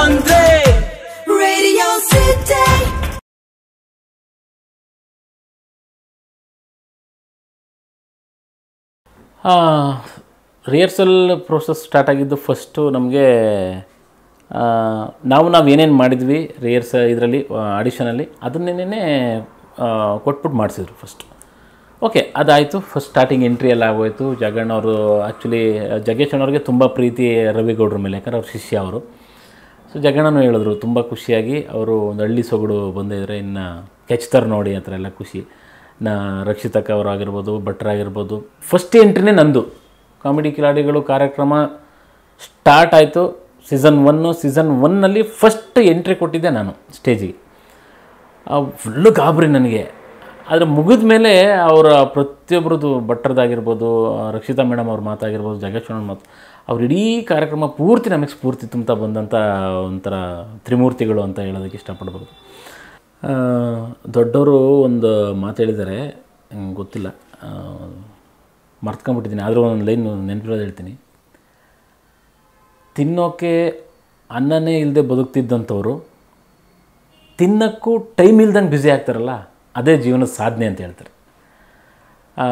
ಅಂದ್ರೆ Radio City. Rehearsal process start ಆಗಿದ್ದು first ನಮಗೆ ನಾವು ನಾವು ಏನೇನು ಮಾಡಿದ್ವಿ ರಿಹರ್ಸ ಇದರಲ್ಲಿ ಆಡಿಷನಲ್ಲಿ ಅದನ್ನೇನೇ ಕೊಟ್ಬಿಟ್ಟು ಮಾಡಿಸಿದ್ರು ಫಸ್ಟ್ ಓಕೆ ಅದಾಯಿತು ಫಸ್ಟ್ ಸ್ಟಾರ್ಟಿಂಗ್ ಎಂಟ್ರಿ ಎಲ್ಲ ಆಗೋಯ್ತು ಜಗಣ್ಣ ಅವರು ಆ್ಯಕ್ಚುಲಿ ಜಗೇಶ್ ಅವ್ರಿಗೆ ತುಂಬ ಪ್ರೀತಿ ರವಿಗೌಡ್ರ ಮೇಲೆ ಯಾಕಂದ್ರೆ ಅವ್ರ ಶಿಷ್ಯ ಅವರು ಸೊ ಜಗಣ್ಣನೂ ಹೇಳಿದ್ರು ತುಂಬ ಖುಷಿಯಾಗಿ ಅವರು ಒಂದು ಹಳ್ಳಿ ಸೊಗಡು ಬಂದಿದ್ರೆ ಇನ್ನು ಕೆಚ್ತಾರೆ ನೋಡಿ ಆ ಥರ ಎಲ್ಲ ಖುಷಿ ನಾ ರಕ್ಷಿತಕ್ಕ ಅವರಾಗಿರ್ಬೋದು ಭಟ್ರಾಗಿರ್ಬೋದು ಫಸ್ಟ್ ಎಂಟ್ರಿನೇ ನಂದು ಕಾಮಿಡಿ ಕಿಲಾಡಿಗಳು ಕಾರ್ಯಕ್ರಮ ಸ್ಟಾರ್ಟ್ ಆಯಿತು ಸೀಸನ್ ಒನ್ನು ಸೀಸನ್ ಒನ್ನಲ್ಲಿ ಫಸ್ಟ್ ಎಂಟ್ರಿ ಕೊಟ್ಟಿದ್ದೆ ನಾನು ಸ್ಟೇಜಿಗೆ ಫುಲ್ಲು ಗಾಬರಿ ನನಗೆ ಆದರೆ ಮುಗಿದ ಮೇಲೆ ಅವರ ಪ್ರತಿಯೊಬ್ಬರದ್ದು ಭಟ್ರದಾಗಿರ್ಬೋದು ರಕ್ಷಿತಾ ಮೇಡಮ್ ಅವ್ರ ಮಾತಾಗಿರ್ಬೋದು ಜಗೇಶ್ವರನ ಮಾತು ಅವ್ರ ಇಡೀ ಕಾರ್ಯಕ್ರಮ ಪೂರ್ತಿ ನಮಗೆ ಸ್ಫೂರ್ತಿ ತುಂಬ್ತಾ ಬಂದಂಥ ಒಂಥರ ತ್ರಿಮೂರ್ತಿಗಳು ಅಂತ ಹೇಳೋದಕ್ಕೆ ಇಷ್ಟಪಡ್ಬೋದು ಆ, ದೊಡ್ಡವರು ಒಂದು ಮಾತು ಹೇಳಿದ್ದಾರೆ ನಂಗೆ ಗೊತ್ತಿಲ್ಲ ಆ, ಮರ್ತ್ಕೊಂಡ್ಬಿಟ್ಟಿದ್ದೀನಿ ಆದರೂ ಒಂದು ಲೈನ್ ನೆನಪಿರೋದು ಹೇಳ್ತೀನಿ ತಿನ್ನೋಕ್ಕೆ ಅನ್ನನೇ ಇಲ್ಲದೆ ಬದುಕ್ತಿದ್ದಂಥವ್ರು ತಿನ್ನೋಕ್ಕೂ ಟೈಮ್ ಇಲ್ದಂಗೆ ಬ್ಯುಸಿ ಆಗ್ತಾರಲ್ಲ ಅದೇ ಜೀವನದ ಸಾಧನೆ ಅಂತ ಹೇಳ್ತಾರೆ ಆ,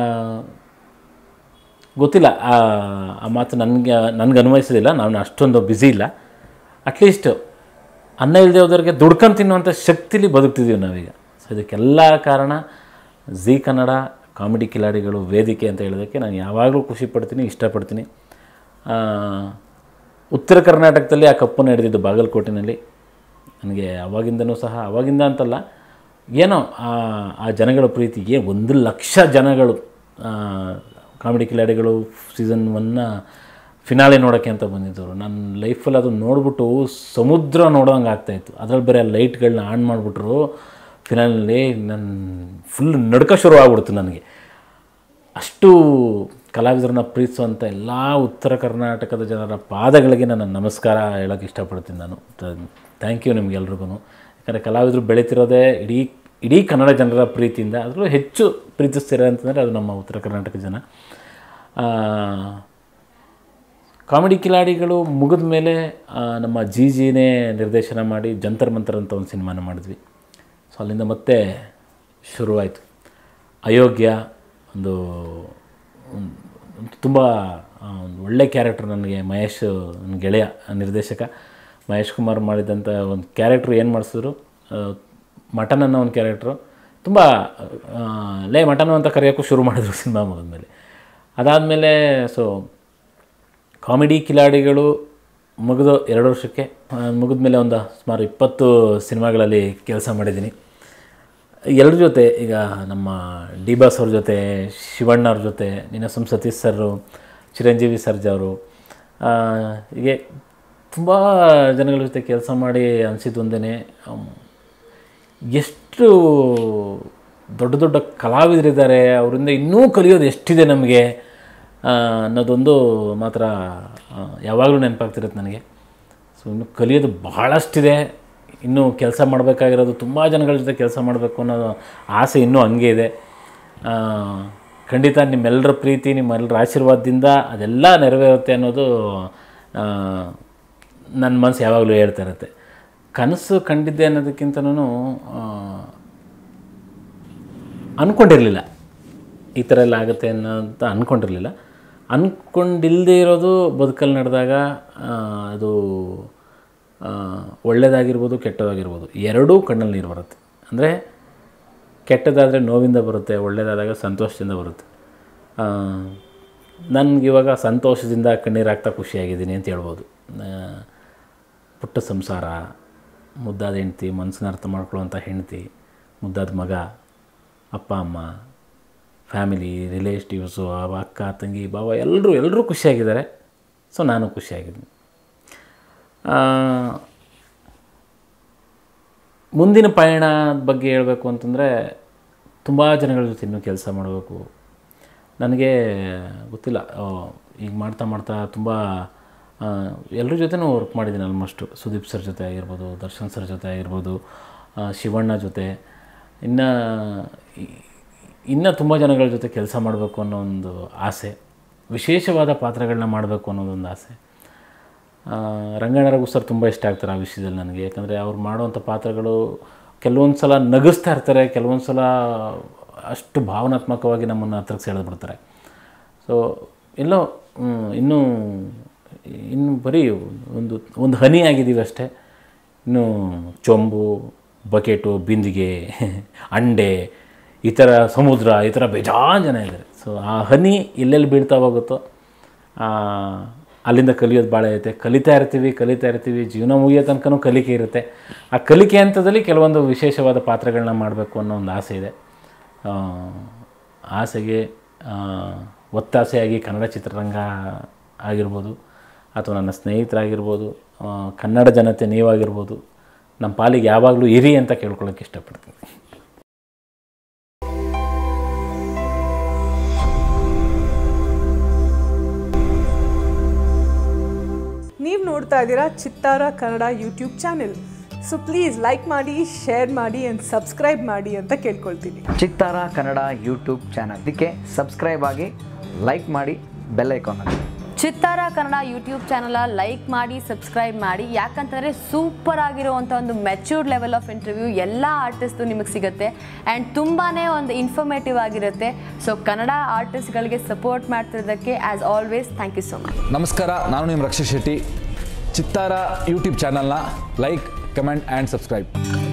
ಗೊತ್ತಿಲ್ಲ ಆ ಆ ಮಾತು ನನಗೆ ನನಗೆ ಅನ್ವಯಿಸೋದಿಲ್ಲ ನಾನು ಅಷ್ಟೊಂದು ಬ್ಯುಸಿ ಇಲ್ಲ ಅಟ್ಲೀಸ್ಟ್ ಅನ್ನ ಇಲ್ಲದೆ ಹೋದವ್ರಿಗೆ ದುಡ್ಕೊಂಡು ತಿನ್ನುವಂಥ ಶಕ್ತಿಲಿ ಬದುಕ್ತಿದ್ದೀವಿ ನಾವೀಗ ಸೊ ಇದಕ್ಕೆಲ್ಲ ಕಾರಣ ಝೀ ಕನ್ನಡ ಕಾಮಿಡಿ ಕಿಲಾಡಿಗಳು ವೇದಿಕೆ ಅಂತ ಹೇಳೋದಕ್ಕೆ ನಾನು ಯಾವಾಗಲೂ ಖುಷಿ ಪಡ್ತೀನಿ ಇಷ್ಟಪಡ್ತೀನಿ ಆ, ಉತ್ತರ ಕರ್ನಾಟಕದಲ್ಲಿ ಆ ಕಪ್ಪನ್ನು ಹಿಡಿದಿದ್ದು ಬಾಗಲಕೋಟೆನಲ್ಲಿ ನನಗೆ ಅವಾಗಿಂದನೂ ಸಹ ಅವಾಗಿಂದ ಅಂತಲ್ಲ ಏನೋ ಆ ಆ ಜನಗಳ ಪ್ರೀತಿ ಏನು ಒಂದು ಲಕ್ಷ ಜನಗಳು ಆ, ಕಾಮಿಡಿ ಕಿಲಾಡಿಗಳು ಸೀಸನ್ ಒನ್ನ ಫಿನಾಲೆ ನೋಡೋಕ್ಕೆ ಅಂತ ಬಂದಿದ್ದವರು ನನ್ನ ಲೈಫಲ್ಲಿ ಅದು ನೋಡ್ಬಿಟ್ಟು ಸಮುದ್ರ ನೋಡೋಂಗೆ ಆಗ್ತಾಯಿತ್ತು ಅದರಲ್ಲಿ ಬೇರೆ ಲೈಟ್ಗಳನ್ನ ಆನ್ ಮಾಡಿಬಿಟ್ರು ಫಿನಾಲಲ್ಲಿ ನನ್ನ ಫುಲ್ ನಡ್ಕ ಶುರು ಆಗ್ಬಿಡ್ತು ನನಗೆ ಅಷ್ಟು ಕಲಾವಿದರನ್ನ ಪ್ರೀತಿಸುವಂಥ ಎಲ್ಲ ಉತ್ತರ ಕರ್ನಾಟಕದ ಜನರ ಪಾದಗಳಿಗೆ ನಾನು ನಮಸ್ಕಾರ ಹೇಳೋಕ್ಕೆ ಇಷ್ಟಪಡ್ತೀನಿ ನಾನು ಥ್ಯಾಂಕ್ ಯು ನಿಮ್ಗೆಲ್ರಿಗೂ ಯಾಕಂದರೆ ಕಲಾವಿದರು ಬೆಳೀತಿರೋದೇ ಇಡೀ ಇಡೀ ಕನ್ನಡ ಜನರ ಪ್ರೀತಿಯಿಂದ ಅದರಲ್ಲೂ ಹೆಚ್ಚು ಪ್ರೀತಿಸ್ತಿರೋ ಅಂತಂದರೆ ಅದು ನಮ್ಮ ಉತ್ತರ ಕರ್ನಾಟಕ ಜನ ಆ, ಕಾಮಿಡಿ ಕಿಲಾಡಿಗಳು ಮುಗಿದ ಮೇಲೆ ಆ, ನಮ್ಮ ಜಿ ಜಿನೇ ನಿರ್ದೇಶನ ಮಾಡಿ ಜಂತರ್ ಮಂತರ್ ಅಂತ ಒಂದು ಸಿನಿಮಾನ ಮಾಡಿದ್ವಿ ಸೊ ಅಲ್ಲಿಂದ ಮತ್ತೆ ಶುರುವಾಯಿತು ಅಯೋಗ್ಯ ಒಂದು ತುಂಬ ಒಂದು ಒಳ್ಳೆ ಕ್ಯಾರೆಕ್ಟರ್ ನನಗೆ ಮಹೇಶ್ ನನ್ನ ಗೆಳೆಯ ನಿರ್ದೇಶಕ ಮಹೇಶ್ ಕುಮಾರ್ ಮಾಡಿದಂಥ ಒಂದು ಕ್ಯಾರೆಕ್ಟ್ರ್ ಏನು ಮಾಡಿಸಿದ್ರು ಮಟನ್ ಅನ್ನೋ ಒಂದು ಕ್ಯಾರೆಕ್ಟ್ರು ತುಂಬ ಆ, ಲೇ ಮಟನು ಅಂತ ಕರೆಯೋಕ್ಕೂ ಶುರು ಮಾಡಿದ್ರು ಸಿನಿಮಾ ಮುಗಿದ್ಮೇಲೆ ಅದಾದಮೇಲೆ ಸೊ ಕಾಮಿಡಿ ಕಿಲಾಡಿಗಳು ಮುಗಿದು ಎರಡು ವರ್ಷಕ್ಕೆ ಮುಗಿದ ಮೇಲೆ ಒಂದು ಸುಮಾರು ಇಪ್ಪತ್ತು ಸಿನಿಮಾಗಳಲ್ಲಿ ಕೆಲಸ ಮಾಡಿದ್ದೀನಿ ಎಲ್ಲರ ಜೊತೆ ಈಗ ನಮ್ಮ ಡಿ ಬಾಸ್ ಅವ್ರ ಜೊತೆ ಶಿವಣ್ಣ ಅವ್ರ ಜೊತೆ ನಿನ್ನಸಂ ಸತೀಶ್ ಸರ್ ಚಿರಂಜೀವಿ ಸರ್ಜಾ ಅವರು ಆ, ಹೀಗೆ ತುಂಬ ಜನಗಳ ಜೊತೆ ಕೆಲಸ ಮಾಡಿ ಅನಿಸಿದ್ದು ಒಂದೇ ಎಷ್ಟು ದೊಡ್ಡ ದೊಡ್ಡ ಕಲಾವಿದರಿದ್ದಾರೆ ಅವರಿಂದ ಇನ್ನೂ ಕಲಿಯೋದು ಎಷ್ಟಿದೆ ನಮಗೆ ಆ, ಅನ್ನೋದೊಂದು ಮಾತ್ರ ಆ, ಯಾವಾಗಲೂ ನೆನಪಾಗ್ತಿರುತ್ತೆ ನನಗೆ ಸೊ ಇನ್ನು ಕಲಿಯೋದು ಬಹಳಷ್ಟಿದೆ ಇನ್ನೂ ಕೆಲಸ ಮಾಡಬೇಕಾಗಿರೋದು ತುಂಬ ಜನಗಳ ಜೊತೆ ಕೆಲಸ ಮಾಡಬೇಕು ಅನ್ನೋ ಆಸೆ ಇನ್ನೂ ಹಂಗೆ ಇದೆ ಆ, ಖಂಡಿತ ನಿಮ್ಮೆಲ್ಲರ ಪ್ರೀತಿ ನಿಮ್ಮೆಲ್ಲರ ಆಶೀರ್ವಾದದಿಂದ ಅದೆಲ್ಲ ನೆರವೇರುತ್ತೆ ಅನ್ನೋದು ಆ, ನನ್ನ ಮನಸ್ಸು ಯಾವಾಗಲೂ ಹೇಳ್ತಾ ಇರುತ್ತೆ ಕನಸು ಕಂಡಿದ್ದೆ ಅನ್ನೋದಕ್ಕಿಂತನೂ ಅಂದ್ಕೊಂಡಿರಲಿಲ್ಲ ಈ ಥರ ಎಲ್ಲ ಆಗುತ್ತೆ ಅನ್ನೋಂತ ಅಂದ್ಕೊಂಡಿರಲಿಲ್ಲ ಅಂದ್ಕೊಂಡಿಲ್ಲದೆ ಇರೋದು ಬದುಕಲ್ಲಿ ನಡೆದಾಗ ಆ, ಅದು ಆ, ಒಳ್ಳೆಯದಾಗಿರ್ಬೋದು ಕೆಟ್ಟದಾಗಿರ್ಬೋದು ಎರಡೂ ಕಣ್ಣಲ್ಲಿ ನೀರು ಬರುತ್ತೆ ಅಂದರೆ ಕೆಟ್ಟದಾದರೆ ನೋವಿಂದ ಬರುತ್ತೆ ಒಳ್ಳೆಯದಾದಾಗ ಸಂತೋಷದಿಂದ ಬರುತ್ತೆ ನನಗಿವಾಗ ಸಂತೋಷದಿಂದ ಕಣ್ಣೀರಾಗ್ತಾ ಖುಷಿಯಾಗಿದ್ದೀನಿ ಅಂತ ಹೇಳ್ಬೋದು ಆ, ಪುಟ್ಟ ಸಂಸಾರ ಮುದ್ದಾದ ಹೆಂಡ್ತಿ ಮನಸ್ಸನ್ನ ಅರ್ಥ ಮಾಡ್ಕೊಳ್ಳೋವಂಥ ಹೆಂಡ್ತಿ ಮುದ್ದಾದ ಮಗ ಅಪ್ಪ ಅಮ್ಮ ಫ್ಯಾಮಿಲಿ ರಿಲೇಟಿವ್ಸು ಅವ ಅಕ್ಕ ತಂಗಿ ಬಾವ ಎಲ್ಲರೂ ಎಲ್ಲರೂ ಖುಷಿಯಾಗಿದ್ದಾರೆ ಸೊ ನಾನು ಖುಷಿಯಾಗಿದ್ದೀನಿ ಆ, ಮುಂದಿನ ಪಯಣದ ಬಗ್ಗೆ ಹೇಳಬೇಕು ಅಂತಂದರೆ ತುಂಬ ಜನಗಳ ಜೊತೆ ಇನ್ನೂ ಕೆಲಸ ಮಾಡಬೇಕು ನನಗೆ ಗೊತ್ತಿಲ್ಲ ಆ, ಈಗ ಮಾಡ್ತಾ ಮಾಡ್ತಾ ತುಂಬ ಎಲ್ಲರ ಜೊತೆನೂ ವರ್ಕ್ ಮಾಡಿದ್ದೀನಿ ಆಲ್ಮೋಸ್ಟು ಸುದೀಪ್ ಸರ್ ಜೊತೆ ಆಗಿರ್ಬೋದು ದರ್ಶನ್ ಸರ್ ಜೊತೆ ಆಗಿರ್ಬೋದು ಆ, ಶಿವಣ್ಣ ಜೊತೆ ಇನ್ನು ಇನ್ನೂ ತುಂಬ ಜನಗಳ ಜೊತೆ ಕೆಲಸ ಮಾಡಬೇಕು ಅನ್ನೋ ಒಂದು ಆಸೆ ವಿಶೇಷವಾದ ಪಾತ್ರಗಳನ್ನ ಮಾಡಬೇಕು ಅನ್ನೋದೊಂದು ಆಸೆ ಆ, ರಂಗಣ್ಣರಘು ಸರ್ ತುಂಬ ಇಷ್ಟ ಆಗ್ತಾರೆ ಆ ವಿಷಯದಲ್ಲಿ ನನಗೆ ಯಾಕಂದರೆ ಅವ್ರು ಮಾಡುವಂಥ ಪಾತ್ರಗಳು ಕೆಲವೊಂದು ಸಲ ನಗಿಸ್ತಾ ಇರ್ತಾರೆ ಕೆಲವೊಂದು ಸಲ ಅಷ್ಟು ಭಾವನಾತ್ಮಕವಾಗಿ ನಮ್ಮನ್ನು ಹತ್ರಕ್ಕೆ ಸೆಳೆದ್ಬಿಡ್ತಾರೆ ಸೊ ಎಲ್ಲೋ ಹ್ಮ್, ಇನ್ನೂ ಇನ್ನು ಬರೀ ಒಂದು ಒಂದು ಹನಿ ಆಗಿದ್ದೀವಿ ಅಷ್ಟೇ ಇನ್ನು ಚೊಂಬು ಬಕೆಟು ಬಿಂದಿಗೆ ಅಂಡೆ ಈ ಥರ ಸಮುದ್ರ ಈ ಥರ ಬೇಜಾನ್ ಜನ ಇದ್ದಾರೆ ಸೊ ಆ ಹನಿ ಎಲ್ಲೆಲ್ಲಿ ಬೀಳ್ತಾ ಹೋಗುತ್ತೋ ಆ, ಅಲ್ಲಿಂದ ಕಲಿಯೋದು ಭಾಳ ಐತೆ ಕಲಿತಾ ಇರ್ತೀವಿ ಕಲಿತಾ ಇರ್ತೀವಿ ಜೀವನ ಮುಗಿಯೋ ತನಕನೂ ಕಲಿಕೆ ಇರುತ್ತೆ ಆ ಕಲಿಕೆ ಹಂತದಲ್ಲಿ ಕೆಲವೊಂದು ವಿಶೇಷವಾದ ಪಾತ್ರಗಳನ್ನ ಮಾಡಬೇಕು ಅನ್ನೋ ಒಂದು ಆಸೆ ಇದೆ ಆ, ಆಸೆಗೆ ಆ, ಒತ್ತಾಸೆಯಾಗಿ ಕನ್ನಡ ಚಿತ್ರರಂಗ ಆಗಿರ್ಬೋದು ಅಥವಾ ನನ್ನ ಸ್ನೇಹಿತರಾಗಿರ್ಬೋದು ಆ, ಕನ್ನಡ ಜನತೆ ನೀವಾಗಿರ್ಬೋದು ನಮ್ಮ ಪಾಲಿಗೆ ಯಾವಾಗಲೂ ಇರಿ ಅಂತ ಕೇಳ್ಕೊಳ್ಳೋಕೆ ಇಷ್ಟಪಡ್ತೀನಿ ನೀವು ನೋಡ್ತಾ ಇದ್ದೀರಾ Chittara Kannada YouTube channel so please like ಮಾಡಿ ಶೇರ್ ಮಾಡಿ ಆ್ಯಂಡ್ ಸಬ್ಸ್ಕ್ರೈಬ್ ಮಾಡಿ ಅಂತ ಕೇಳ್ಕೊಳ್ತೀನಿ ಚಿತ್ತಾರ ಕನ್ನಡ ಯೂಟ್ಯೂಬ್ ಚಾನಲ್ ಇದಕ್ಕೆ ಸಬ್ಸ್ಕ್ರೈಬ್ ಆಗಿ ಲೈಕ್ ಮಾಡಿ ಬೆಲ್ ಐಕಾನ್ ಹಾಕಿ Chittara Kannada YouTube channel like ಮಾಡಿ ಸಬ್ಸ್ಕ್ರೈಬ್ ಮಾಡಿ ಯಾಕಂತಂದರೆ ಸೂಪರ್ ಆಗಿರುವಂಥ ಒಂದು ಮೆಚ್ಯೂರ್ಡ್ ಲೆವೆಲ್ ಆಫ್ ಇಂಟರ್ವ್ಯೂ ಎಲ್ಲ ಆರ್ಟಿಸ್ಟು ನಿಮಗೆ ಸಿಗುತ್ತೆ ಆ್ಯಂಡ್ ತುಂಬಾ ಒಂದು ಇನ್ಫಾರ್ಮೇಟಿವ್ ಆಗಿರುತ್ತೆ ಸೊ ಕನ್ನಡ ಆರ್ಟಿಸ್ಟ್ಗಳಿಗೆ ಸಪೋರ್ಟ್ ಮಾಡ್ತಿರೋದಕ್ಕೆ as always thank you so much ನಮಸ್ಕಾರ ನಾನು ನಿಮ್ಮ ರಕ್ಷಿತ್ ಶೆಟ್ಟಿ ಚಿತ್ತಾರ ಯೂಟ್ಯೂಬ್ ಚಾನಲ್ನ ಲೈಕ್ ಕಮೆಂಟ್ ಆ್ಯಂಡ್ ಸಬ್ಸ್ಕ್ರೈಬ್